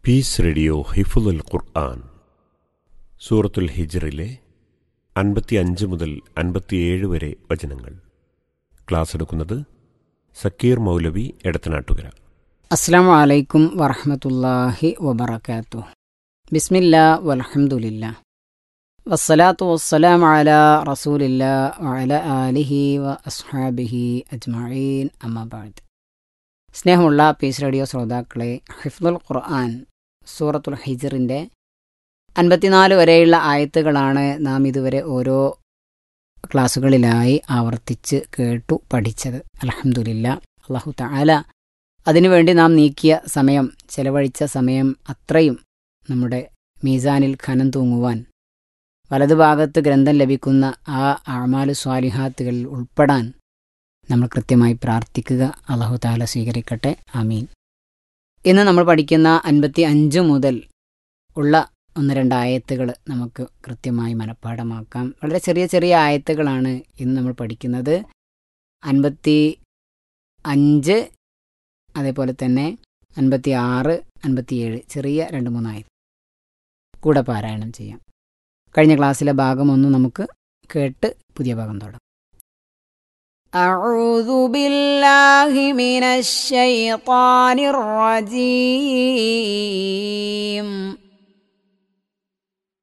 piece radio ഹിഫുൽ ഖുർആൻ സൂറത്തുൽ ഹിജറിലെ അൻപത്തിയഞ്ച് മുതൽ അൻപത്തിയേഴ് വരെ വചനങ്ങൾ ക്ലാസ് എടുക്കുന്നത് സക്കീർ മൗലവി എടത്തനാട്ടുകര അസ്സാം വലൈക്കും വറഹമത്തല്ലാഹി വബർക്കാത്തു ബിസ്മില്ല വലഹമുല്ല വസ്സലാത്തു വസ്സലാം അല റസൂലില്ല വഅല ആലിഹി വ അസ്ഹാബിഹി അജ്മഈൻ അമ്മാബാദ് സ്നേഹമുള്ള പീസ് റേഡിയോ ശ്രോതാക്കളെ ഹിഫ്ദുൽ ഖുർആൻ സൂറത്തുൽ ഹിജറിൻ്റെ അൻപത്തിനാല് വരെയുള്ള ആയത്തുകളാണ് നാം ഇതുവരെ ഓരോ ക്ലാസ്സുകളിലായി ആവർത്തിച്ച് കേട്ടു പഠിച്ചത് അലഹമുല്ല അള്ളാഹു തആല അതിനുവേണ്ടി നാം നീക്കിയ സമയം ചെലവഴിച്ച സമയം അത്രയും നമ്മുടെ മീസാനിൽ ഖനം തൂങ്ങുവാൻ വലതുഭാഗത്ത് ഗ്രന്ഥം ലഭിക്കുന്ന ആ അമാലു സ്വാലിഹാത്തുകളിൽ ഉൾപ്പെടാൻ നമ്മൾ കൃത്യമായി പ്രാർത്ഥിക്കുക അള്ളാഹു താല സ്വീകരിക്കട്ടെ ആമീൻ ഇന്ന് നമ്മൾ പഠിക്കുന്ന അൻപത്തി അഞ്ച് മുതൽ ഉള്ള ഒന്ന് രണ്ട് ആയത്തുകൾ നമുക്ക് കൃത്യമായി മനഃപ്പാടമാക്കാം വളരെ ചെറിയ ചെറിയ ആയത്തുകളാണ് ഇന്ന് നമ്മൾ പഠിക്കുന്നത് അൻപത്തി അഞ്ച് അതേപോലെ തന്നെ അൻപത്തി ആറ് അൻപത്തിയേഴ് ചെറിയ രണ്ട് മൂന്നായത് കൂടെ പാരായണം ചെയ്യാം കഴിഞ്ഞ ക്ലാസ്സിലെ ഭാഗം ഒന്ന് നമുക്ക് കേട്ട് പുതിയ ഭാഗം തുടങ്ങാം أعوذ بالله من الشيطان الرجيم